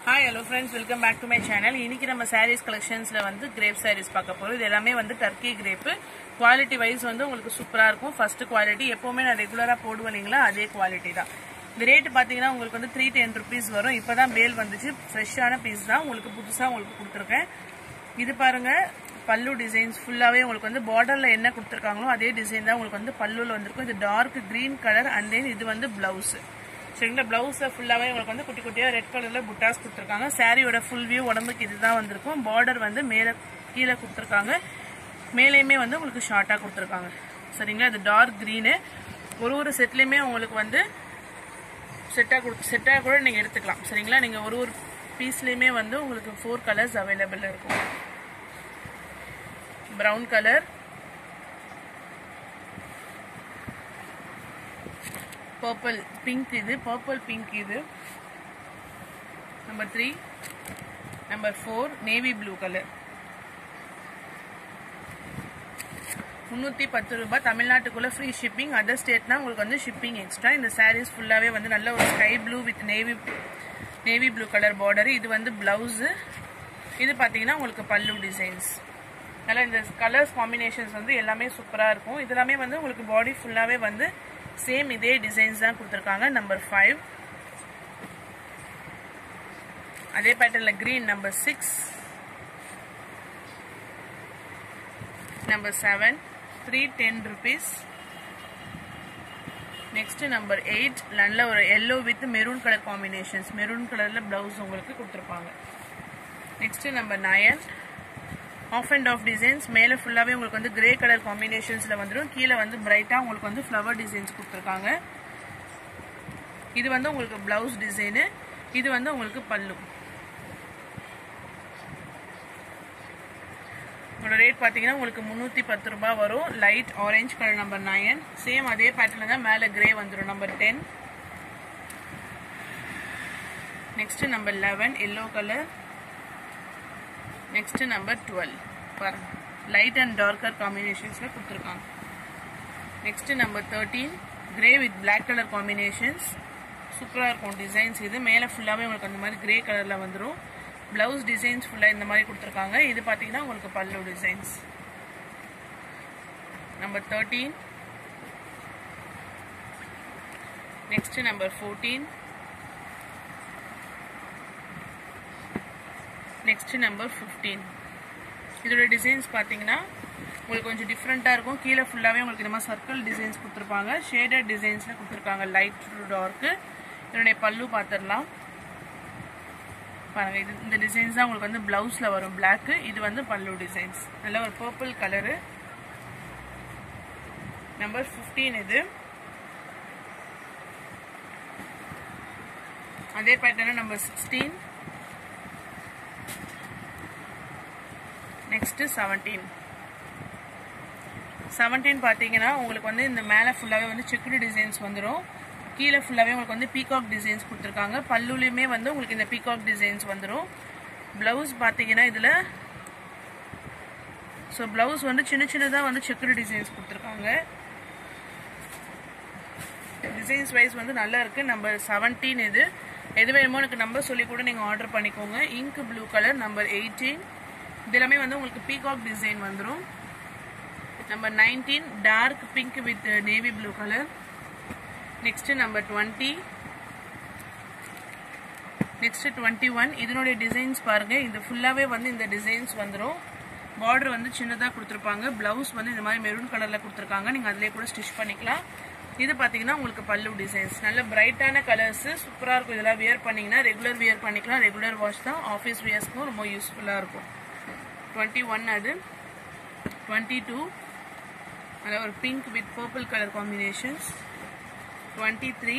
hi hello friends welcome back to my channel இன்னைக்கு நம்ம சாரீஸ் கலெக்ஷன்ஸ்ல வந்து கிரேப் சாரீஸ் பார்க்க போறோம் இது எல்லாமே வந்து டர்க்கி கிரேப் குவாலிட்டி வைஸ் வந்து உங்களுக்கு சூப்பரா இருக்கும் ஃபர்ஸ்ட் குவாலிட்டி எப்பவுமே நான் ரெகுலரா போடுவேன் இல்லைங்களா அதே குவாலிட்டி தான் இந்த ரேட் பாத்தீங்கன்னா உங்களுக்கு வந்து த்ரீ டென் ருபீஸ் வரும் இப்பதான் பேல் வந்துச்சு ஃப்ரெஷ்ஷான பீஸ் தான் உங்களுக்கு புதுசா உங்களுக்கு கொடுத்துருக்கேன் இது பாருங்க பல்லு டிசைன்ஸ் ஃபுல்லாவே உங்களுக்கு வந்து பார்டர்ல என்ன கொடுத்துருக்காங்களோ அதே டிசைன் தான் உங்களுக்கு வந்து பல்லுல வந்திருக்கும் இது dark green colour and then இது வந்து பிளவுஸ் சரிங்களா பிளவுஸை ஃபுல்லாகவே உங்களுக்கு வந்து குட்டி குட்டியாக ரெட் கலரில் புட்டாஸ் கொடுத்துருக்காங்க சாரியோட ஃபுல் வியூ உடம்புக்கு இதுதான் வந்திருக்கும் பார்டர் வந்து மேலே கீழே கொடுத்துருக்காங்க மேலேயுமே வந்து உங்களுக்கு ஷார்ட்டாக கொடுத்துருக்காங்க சரிங்களா இது டார்க் க்ரீனு ஒரு ஒரு செட்லேயுமே உங்களுக்கு வந்து செட்டாக கொடு செட்டாக கூட நீங்கள் எடுத்துக்கலாம் சரிங்களா நீங்கள் ஒரு ஒரு பீஸ்லேயுமே வந்து உங்களுக்கு ஃபோர் கலர்ஸ் அவைலபிள் இருக்கும் ப்ரௌன் கலர் பர்பிள் பிங்க் இது பர்பிள் பிங்க் இது number three number four navy blue colour முந்நூற்றி பத்து ரூபாய் தமிழ்நாட்டுக்குள்ள ஃப்ரீ ஷிப்பிங் அதர் ஸ்டேட்னா உங்களுக்கு வந்து ஷிப்பிங் எக்ஸ்ட்ரா இந்த சாரீஸ் ஃபுல்லாகவே வந்து நல்ல ஒரு sky blue with navy navy blue colour border இது வந்து பிளவுஸு இது பார்த்தீங்கன்னா உங்களுக்கு பல்லு டிசைன்ஸ் நல்லா இந்த கலர்ஸ் காம்பினேஷன்ஸ் வந்து எல்லாமே சூப்பராக இருக்கும் இது எல்லாமே வந்து உங்களுக்கு பாடி ஃபுல்லாகவே வந்து சேம் இதே டிசைன்ஸ் தான் கொடுத்துருக்காங்க நம்பர் ஃபைவ் அதே பேட்டர்ல green number six number seven three ten rupees next number eight நல்ல ஒரு yellow with maroon colour combinations maroon கலர்ல பிளவுஸ் உங்களுக்கு கொடுத்துருப்பாங்க next number nine half and half designs மேலே ஃபுல்லாகவே உங்களுக்கு வந்து கிரே கலர் காம்பினேஷன்ஸில் வந்துடும் கீழே வந்து பிரைட்டாக உங்களுக்கு வந்து ஃப்ளவர் டிசைன்ஸ் கொடுத்துருக்காங்க இது வந்து உங்களுக்கு பிளவுஸ் டிசைனு இது வந்து உங்களுக்கு பல்லு உங்களோட ரேட் பார்த்தீங்கன்னா உங்களுக்கு முந்நூற்றி பத்து ரூபாய் வரும் light orange colour number nine same அதே பேட்டர்ல தான் மேலே கிரே வந்துடும் number ten next number eleven yellow colour next number twelve பாருங்க லைட் அண்ட் டார்க்கர் காம்பினேஷன்ஸில் கொடுத்துருக்காங்க next number thirteen grey with black colour combinations சூப்பராக இருக்கும் டிசைன்ஸ் இது மேலே ஃபுல்லாகவே உங்களுக்கு அந்த மாதிரி கிரே கலரில் வந்துடும் ப்ளவுஸ் டிசைன்ஸ் ஃபுல்லாக இந்த மாதிரி கொடுத்துருக்காங்க இது பார்த்தீங்கன்னா உங்களுக்கு பல்லு designs number thirteen next number fourteen next number fifteen இதோட டிசைன்ஸ் பார்த்தீங்கன்னா உங்களுக்கு கொஞ்சம் டிஃப்ரெண்ட்டாக இருக்கும் கீழே ஃபுல்லாகவே உங்களுக்கு இந்த மாதிரி சர்க்கிள் டிசைன்ஸ் கொடுத்துருப்பாங்க ஷேடட் டிசைன்ஸில் கொடுத்துருக்காங்க லைட் டு டார்க்கு இதனுடைய பல்லு பார்த்துடலாம் பாருங்கள் இது இந்த டிசைன்ஸ் தான் உங்களுக்கு வந்து ப்ளவுஸில் வரும் பிளாக்கு இது வந்து பல்லு டிசைன்ஸ் நல்ல ஒரு பர்பிள் கலரு நம்பர் ஃபிஃப்டீன் இது அதே pattern number sixteen next seventeen seventeen பார்த்தீங்கன்னா உங்களுக்கு வந்து இந்த மேலே ஃபுல்லாகவே வந்து செக்குடு டிசைன்ஸ் வந்துடும் கீழே ஃபுல்லாகவே உங்களுக்கு வந்து பீகாக் டிசைன்ஸ் கொடுத்துருக்காங்க பல்லுலேயுமே வந்து உங்களுக்கு இந்த பீகாக் டிசைன்ஸ் வந்துடும் ப்ளவுஸ் பார்த்தீங்கன்னா இதில் ஸோ ப்ளவுஸ் வந்து சின்ன சின்னதாக வந்து செக்குடு டிசைன்ஸ் கொடுத்துருக்காங்க டிசைன்ஸ் வைஸ் வந்து நல்லா இருக்குது நம்பர் செவன்டீன் இது எது வேணுமோ எனக்கு நம்பர் சொல்லி கூட நீங்கள் ஆர்டர் பண்ணிக்கோங்க ink blue colour number eighteen இது எல்லாமே வந்து உங்களுக்கு பீகாக் டிசைன் வந்துடும் number nineteen dark pink with navy blue colour next number twenty next twenty one இதனுடைய டிசைன்ஸ் பாருங்க இது ஃபுல்லாகவே வந்து இந்த டிசைன்ஸ் வந்துடும் பார்டர் வந்து சின்னதாக கொடுத்துருப்பாங்க ப்ளவுஸ் வந்து இந்த மாதிரி மெரூன் கலரில் கொடுத்துருக்காங்க நீங்கள் அதிலே கூட ஸ்டிச் பண்ணிக்கலாம் இது பார்த்தீங்கன்னா உங்களுக்கு பல்லு டிசைன்ஸ் நல்ல பிரைட்டான கலர்ஸ் சூப்பராக இருக்கும் இதெல்லாம் வியர் பண்ணிங்கன்னா ரெகுலர் வியர் பண்ணிக்கலாம் ரெகுலர் வாஷ் தான் ஆஃபீஸ் வியர்ஸ்க்கும் ரொம்ப யூஸ்ஃபுல்லாக இருக்கும் டுவெண்ட்டி ஒன் அது டுவெண்ட்டி டூ அதில் ஒரு pink with purple colour combinations twenty three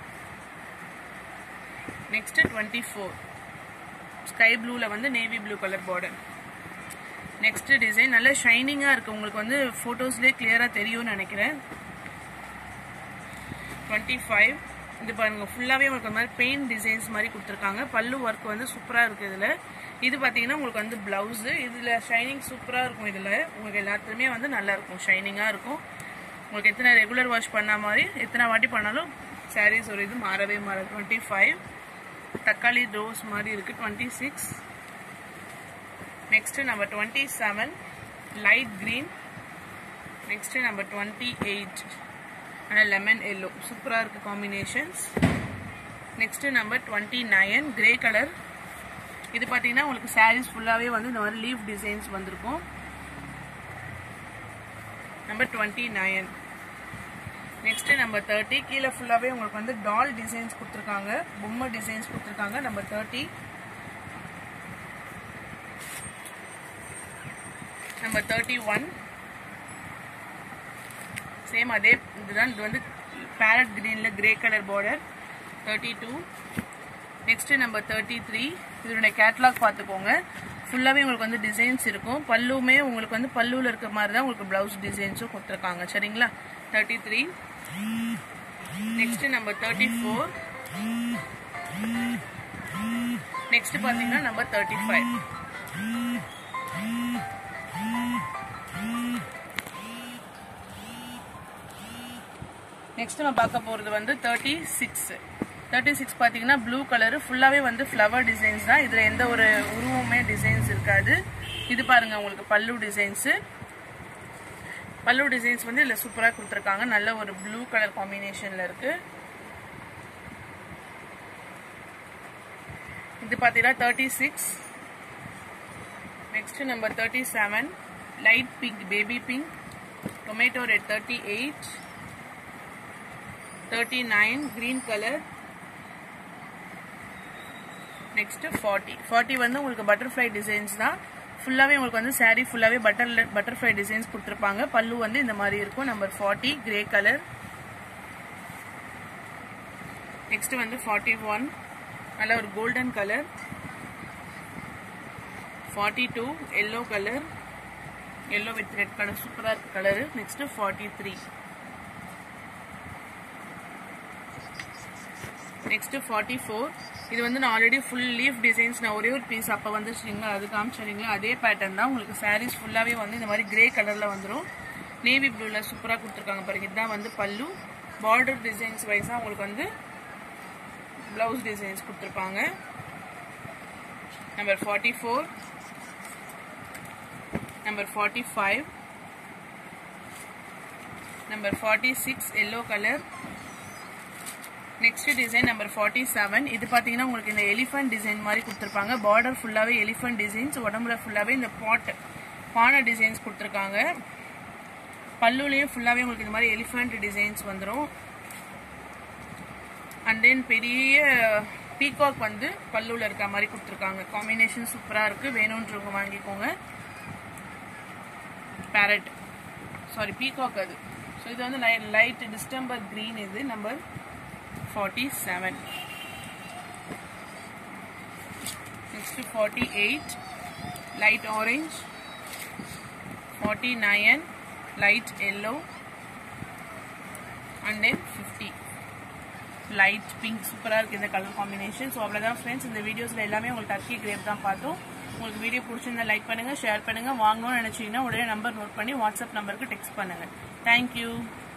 next twenty four sky ப்ளூவில் வந்து navy blue colour border next design நல்ல ஷைனிங்காக இருக்குது உங்களுக்கு வந்து ஃபோட்டோஸ்லேயே கிளியராக தெரியும்னு நினைக்கிறேன் டுவெண்ட்டி ஃபைவ் இது பாருங்க ஃபுல்லாகவே உங்களுக்கு மாதிரி பெயிண்ட் டிசைன்ஸ் மாதிரி கொடுத்துருக்காங்க பல்லு ஒர்க் வந்து சூப்பராக இருக்குது இதில் இது பார்த்தீங்கன்னா உங்களுக்கு வந்து ப்ளவுஸு இதில் ஷைனிங் சூப்பராக இருக்கும் இதில் உங்களுக்கு எல்லாத்துலேயுமே வந்து நல்லா இருக்கும் ஷைனிங்காக இருக்கும் உங்களுக்கு எத்தனை ரெகுலர் வாஷ் பண்ண மாதிரி எத்தனை வாட்டி பண்ணாலும் சாரீஸ் ஒரு இது மாறவே மாறாது டுவெண்ட்டி ஃபைவ் தக்காளி ரோஸ் மாதிரி இருக்கு twenty six next number twenty seven light green next number twenty eight ஆனால் லெமன் எல்லோ சூப்பராக இருக்குது combinations next number twenty nine grey colour இது பார்த்தீங்கன்னா உங்களுக்கு சாரீஸ் ஃபுல்லாகவே வந்து இந்த மாதிரி லீஃப் டிசைன்ஸ் வந்திருக்கும் number twenty nine next number thirty கீழே ஃபுல்லாகவே உங்களுக்கு வந்து டால் டிசைன்ஸ் கொடுத்துருக்காங்க பொம்மை டிசைன்ஸ் கொடுத்துருக்காங்க number thirty number thirty one same அதே இதுதான் இது வந்து பேரட் கிரீனில் grey colour border thirty two next number thirty three இதனுடைய கேட்லாக் பார்த்துக்கோங்க ஃபுல்லாகவே உங்களுக்கு வந்து டிசைன்ஸ் இருக்கும் பல்லுமே உங்களுக்கு வந்து பல்லுவில் இருக்க மாதிரி தான் உங்களுக்கு ப்ளவுஸ் டிசைன்ஸும் கொடுத்துருக்காங்க சரிங்களா thirty three next number thirty four next பார்த்தீங்கன்னா நம்பர் தேர்ட்டி ஃபைவ் நெக்ஸ்ட் நம்ம பார்க்க போகிறது வந்து தேர்ட்டி சிக்ஸ் தேர்ட்டி சிக்ஸ் பார்த்தீங்கன்னா ப்ளூ கலரு ஃபுல்லாகவே வந்து ஃப்ளவர் டிசைன்ஸ் தான் இதில் எந்த ஒரு உருவமே டிசைன்ஸ் இருக்காது இது பாருங்க உங்களுக்கு பல்லு டிசைன்ஸு பல்லு டிசைன்ஸ் வந்து இதில் சூப்பராக கொடுத்துருக்காங்க நல்ல ஒரு ப்ளூ கலர் காம்பினேஷனில் இருக்குது இது பார்த்தீங்கன்னா thirty six next number thirty seven light pink baby pink tomato red thirty eight thirty nine green colour next forty forty வந்து உங்களுக்கு பட்டர்ஃப்ளை டிசைன்ஸ் தான் ஃபுல்லாகவே உங்களுக்கு வந்து சாரீ ஃபுல்லாகவே பட்டர் பட்டர்ஃப்ளை டிசைன்ஸ் கொடுத்துருப்பாங்க பல்லு வந்து இந்த மாதிரி இருக்கும் number forty grey colour next வந்து ஃபார்ட்டி ஒன் நல்ல ஒரு golden colour forty two yellow colour yellow with red colour சூப்பராக இருக்கு colour next forty three next forty four இது வந்து நான் ஆல்ரெடி ஃபுல் லீஃப் டிசைன்ஸ் நான் ஒரே ஒரு பீஸ் அப்போ வந்துச்சுங்களா அது காமிச்சிருங்களா அதே பேட்டர்ன் தான் உங்களுக்கு சாரீஸ் ஃபுல்லாகவே வந்து இந்த மாதிரி கிரே கலரில் வந்துடும் நேவி ப்ளூவில் சூப்பராக கொடுத்துருக்காங்க பாருங்க இதுதான் வந்து பல்லு பார்டர் டிசைன்ஸ் வைஸாக உங்களுக்கு வந்து ப்ளவுஸ் டிசைன்ஸ் கொடுத்துருப்பாங்க number forty four number forty five number forty six yellow colour next design number forty seven இது பார்த்தீங்கன்னா உங்களுக்கு இந்த எலிஃபண்ட் டிசைன் மாதிரி கொடுத்துருப்பாங்க பார்டர் ஃபுல்லாகவே எலிஃபண்ட் டிசைன்ஸ் உடம்புல ஃபுல்லாகவே இந்த பாட் பானை டிசைன்ஸ் கொடுத்துருக்காங்க பல்லுலேயும் ஃபுல்லாகவே உங்களுக்கு இந்த மாதிரி எலிஃபண்ட் டிசைன்ஸ் வந்துடும் அண்ட் தென் பெரிய பீகாக் வந்து பல்லுவில் இருக்க மாதிரி கொடுத்துருக்காங்க காம்பினேஷன் சூப்பராக இருக்குது வேணுன்றவங்க வாங்கிக்கோங்க பேரட் சாரி பீகாக் அது ஸோ இது வந்து லைட் டிஸ்டம்பர் க்ரீன் இது number 47 next 48 light orange 49 light yellow and then 50 light pink சூப்பராக இருக்குது இந்த கலர் காம்பினேஷன் ஸோ அவ்வளோதான் ஃப்ரெண்ட்ஸ் இந்த வீடியோஸில் எல்லாமே உங்களுக்கு டர்க்கி கிரேப் தான் பார்த்தோம் உங்களுக்கு வீடியோ பிடிச்சிருந்தா லைக் பண்ணுங்கள் ஷேர் பண்ணுங்கள் வாங்கணும்னு நினச்சிங்கன்னா உடனே நம்பர் நோட் பண்ணி வாட்ஸ்அப் நம்பருக்கு டெக்ஸ்ட் பண்ணுங்கள் தேங்க்யூ